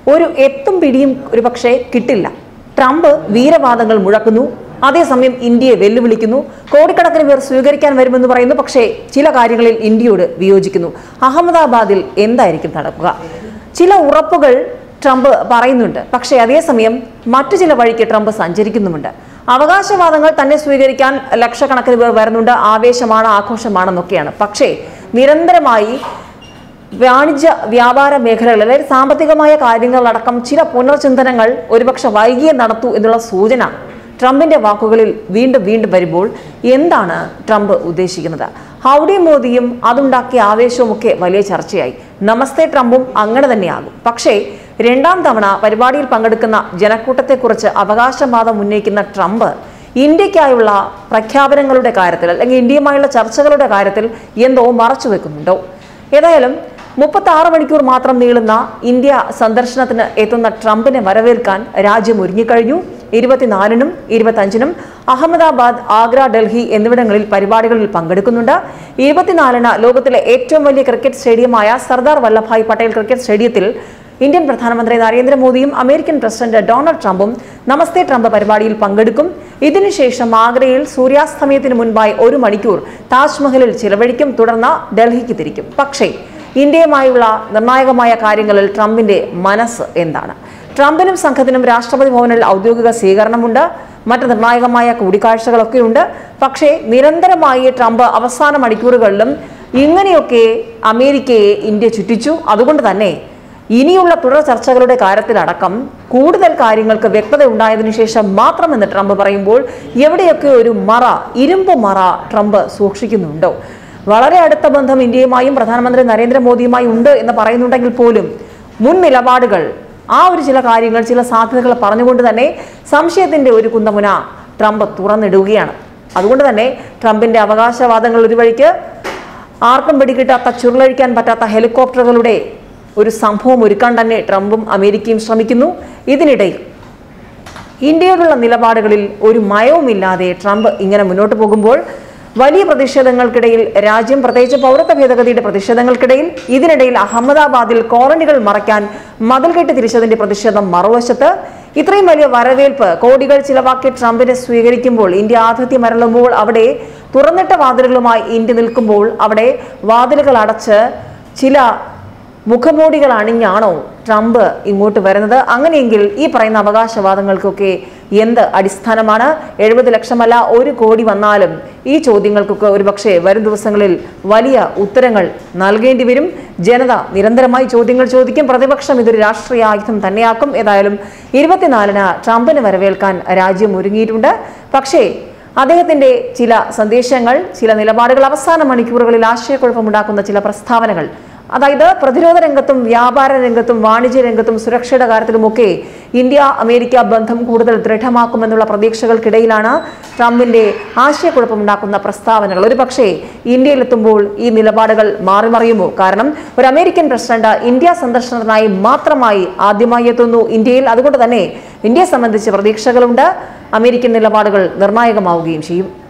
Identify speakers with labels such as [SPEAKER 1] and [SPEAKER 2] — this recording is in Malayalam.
[SPEAKER 1] ഒരു എത്തും പിടിയും ഒരു പക്ഷേ കിട്ടില്ല ട്രംപ് വീരവാദങ്ങൾ മുഴക്കുന്നു അതേസമയം ഇന്ത്യയെ വെല്ലുവിളിക്കുന്നു കോടിക്കണക്കിന് പേർ സ്വീകരിക്കാൻ വരുമെന്ന് പറയുന്നു പക്ഷേ ചില കാര്യങ്ങളിൽ ഇന്ത്യയോട് വിയോജിക്കുന്നു അഹമ്മദാബാദിൽ എന്തായിരിക്കും നടക്കുക ചില ഉറപ്പുകൾ ട്രംപ് പറയുന്നുണ്ട് പക്ഷേ അതേസമയം മറ്റു ചില വഴിക്ക് ട്രംപ് സഞ്ചരിക്കുന്നുമുണ്ട് അവകാശവാദങ്ങൾ തന്നെ സ്വീകരിക്കാൻ ലക്ഷക്കണക്കിന് പേർ വരുന്നുണ്ട് ആവേശമാണ് ആഘോഷമാണെന്നൊക്കെയാണ് പക്ഷേ നിരന്തരമായി വാണിജ്യ വ്യാപാര മേഖലകളിൽ അതായത് സാമ്പത്തികമായ കാര്യങ്ങളടക്കം ചില പുനർചിന്തനങ്ങൾ ഒരുപക്ഷെ വൈകിയെ നടത്തൂ എന്നുള്ള സൂചന ട്രംപിന്റെ വാക്കുകളിൽ വീണ്ടും വീണ്ടും വരുമ്പോൾ എന്താണ് ട്രംപ് ഉദ്ദേശിക്കുന്നത് ഹൗഡി മോദിയും അതുണ്ടാക്കിയ ആവേശവുമൊക്കെ വലിയ ചർച്ചയായി നമസ്തേ ട്രംപും അങ്ങനെ തന്നെയാകും പക്ഷേ രണ്ടാം തവണ പരിപാടിയിൽ പങ്കെടുക്കുന്ന ജനക്കൂട്ടത്തെക്കുറിച്ച് അവകാശവാദം ഉന്നയിക്കുന്ന ട്രംപ് ഇന്ത്യക്കായുള്ള പ്രഖ്യാപനങ്ങളുടെ കാര്യത്തിൽ അല്ലെങ്കിൽ ഇന്ത്യയുമായുള്ള ചർച്ചകളുടെ കാര്യത്തിൽ എന്തോ മറച്ചു വെക്കുന്നുണ്ടോ ഏതായാലും മുപ്പത്തി ആറ് മണിക്കൂർ മാത്രം നീളുന്ന ഇന്ത്യ സന്ദർശനത്തിന് എത്തുന്ന ട്രംപിനെ വരവേൽക്കാൻ രാജ്യം ഒരുങ്ങിക്കഴിഞ്ഞു ഇരുപത്തിനാലിനും ഇരുപത്തഞ്ചിനും അഹമ്മദാബാദ് ആഗ്ര ഡൽഹി എന്നിവിടങ്ങളിൽ പരിപാടികളിൽ പങ്കെടുക്കുന്നുണ്ട് ഇരുപത്തിനാലിന് ലോകത്തിലെ ഏറ്റവും വലിയ ക്രിക്കറ്റ് സ്റ്റേഡിയമായ സർദാർ വല്ലഭായ് പട്ടേൽ ക്രിക്കറ്റ് സ്റ്റേഡിയത്തിൽ ഇന്ത്യൻ പ്രധാനമന്ത്രി നരേന്ദ്രമോദിയും അമേരിക്കൻ പ്രസിഡന്റ് ഡൊണാൾഡ് ട്രംപും നമസ്തേ ട്രംപ് പരിപാടിയിൽ പങ്കെടുക്കും ഇതിനുശേഷം ആഗ്രയിൽ സൂര്യാസ്തമയത്തിന് മുൻപായി ഒരു മണിക്കൂർ താജ്മഹലിൽ ചിലവഴിക്കും തുടർന്ന് ഡൽഹിക്ക് തിരിക്കും പക്ഷേ ഇന്ത്യയുമായുള്ള നിർണായകമായ കാര്യങ്ങളിൽ ട്രംപിന്റെ മനസ്സ് എന്താണ് ട്രംപിനും സംഘത്തിനും രാഷ്ട്രപതി ഭവനിൽ ഔദ്യോഗിക സ്വീകരണമുണ്ട് മറ്റ് നിർണായകമായ കൂടിക്കാഴ്ചകളൊക്കെ ഉണ്ട് പക്ഷേ നിരന്തരമായി ട്രംപ് അവസാന മണിക്കൂറുകളിലും ഇങ്ങനെയൊക്കെ അമേരിക്കയെ ഇന്ത്യ ചുറ്റിച്ചു അതുകൊണ്ട് തന്നെ ഇനിയുള്ള തുടർ ചർച്ചകളുടെ കാര്യത്തിലടക്കം കൂടുതൽ കാര്യങ്ങൾക്ക് വ്യക്തത ഉണ്ടായതിനു ശേഷം മാത്രമെന്ന് ട്രംപ് പറയുമ്പോൾ എവിടെയൊക്കെ ഒരു മറ ഇരുമ്പ് മറ ട്രംപ് സൂക്ഷിക്കുന്നുണ്ടോ വളരെ അടുത്ത ബന്ധം ഇന്ത്യയുമായും പ്രധാനമന്ത്രി നരേന്ദ്രമോദിയുമായി ഉണ്ട് എന്ന് പറയുന്നുണ്ടെങ്കിൽ പോലും മുൻ നിലപാടുകൾ ആ ഒരു ചില കാര്യങ്ങൾ ചില സാധ്യതകൾ പറഞ്ഞുകൊണ്ട് തന്നെ സംശയത്തിന്റെ ഒരു കുന്തമുന ട്രംപ് തുറന്നിടുകയാണ് അതുകൊണ്ട് തന്നെ ട്രംപിന്റെ അവകാശവാദങ്ങൾ ഒരു വഴിക്ക് ആർക്കും പിടികിട്ടാത്ത ചുരുളഴിക്കാൻ പറ്റാത്ത ഹെലികോപ്റ്ററുകളുടെ ഒരു സംഭവം ഒരുക്കാൻ തന്നെ ട്രംപും അമേരിക്കയും ശ്രമിക്കുന്നു ഇതിനിടയിൽ ഇന്ത്യയോടുള്ള നിലപാടുകളിൽ ഒരു മയവുമില്ലാതെ ട്രംപ് ഇങ്ങനെ മുന്നോട്ട് പോകുമ്പോൾ വലിയ പ്രതിഷേധങ്ങൾക്കിടയിൽ രാജ്യം പ്രത്യേകിച്ച് പൗരത്വ ഭേദഗതിയുടെ പ്രതിഷേധങ്ങൾക്കിടയിൽ ഇതിനിടയിൽ അഹമ്മദാബാദിൽ കോളനികൾ മറയ്ക്കാൻ മതിൽകെട്ട് തിരിച്ചതിന്റെ പ്രതിഷേധം മറുവശത്ത് ഇത്രയും വലിയ വരവേൽപ്പ് കോടികൾ ചിലവാക്കി ട്രംപിനെ സ്വീകരിക്കുമ്പോൾ ഇന്ത്യ ആതിഥ്യം മരളുമ്പോൾ അവിടെ തുറന്നിട്ട വാതിലുകളുമായി ഇന്ത്യ നിൽക്കുമ്പോൾ അവിടെ വാതിലുകൾ അടച്ച് ചില മുഖമൂടികൾ അണിഞ്ഞാണോ ട്രംപ് ഇങ്ങോട്ട് വരുന്നത് അങ്ങനെയെങ്കിൽ ഈ പറയുന്ന അവകാശവാദങ്ങൾക്കൊക്കെ എന്ത് അടിസ്ഥാനമാണ് എഴുപത് ലക്ഷമല്ല ഒരു കോടി വന്നാലും ഈ ചോദ്യങ്ങൾക്കൊക്കെ ഒരുപക്ഷെ വരും ദിവസങ്ങളിൽ വലിയ ഉത്തരങ്ങൾ നൽകേണ്ടി വരും ജനത നിരന്തരമായി ചോദ്യങ്ങൾ ചോദിക്കും പ്രതിപക്ഷം ഇതൊരു രാഷ്ട്രീയ ആയുധം തന്നെയാക്കും ഏതായാലും ഇരുപത്തിനാലിന് ട്രംപിന് വരവേൽക്കാൻ രാജ്യം ഒരുങ്ങിയിട്ടുണ്ട് പക്ഷേ അദ്ദേഹത്തിന്റെ ചില സന്ദേശങ്ങൾ ചില നിലപാടുകൾ അവസാന മണിക്കൂറുകളിൽ ആശയക്കുഴപ്പമുണ്ടാക്കുന്ന ചില പ്രസ്താവനകൾ അതായത് പ്രതിരോധ രംഗത്തും വ്യാപാര രംഗത്തും വാണിജ്യ രംഗത്തും സുരക്ഷയുടെ കാര്യത്തിലുമൊക്കെ ഇന്ത്യ അമേരിക്ക ബന്ധം കൂടുതൽ ദൃഢമാക്കുമെന്നുള്ള പ്രതീക്ഷകൾക്കിടയിലാണ് ട്രംപിന്റെ ആശയക്കുഴപ്പമുണ്ടാക്കുന്ന പ്രസ്താവനകൾ ഒരു പക്ഷേ ഇന്ത്യയിലെത്തുമ്പോൾ ഈ നിലപാടുകൾ മാറിമറിയുമോ കാരണം ഒരു അമേരിക്കൻ പ്രസിഡന്റ് ഇന്ത്യ സന്ദർശനത്തിനായി മാത്രമായി ആദ്യമായി എത്തുന്നു ഇന്ത്യയിൽ അതുകൊണ്ട് തന്നെ ഇന്ത്യയെ സംബന്ധിച്ച് പ്രതീക്ഷകളുണ്ട് അമേരിക്കൻ നിലപാടുകൾ നിർണായകമാവുകയും ചെയ്യും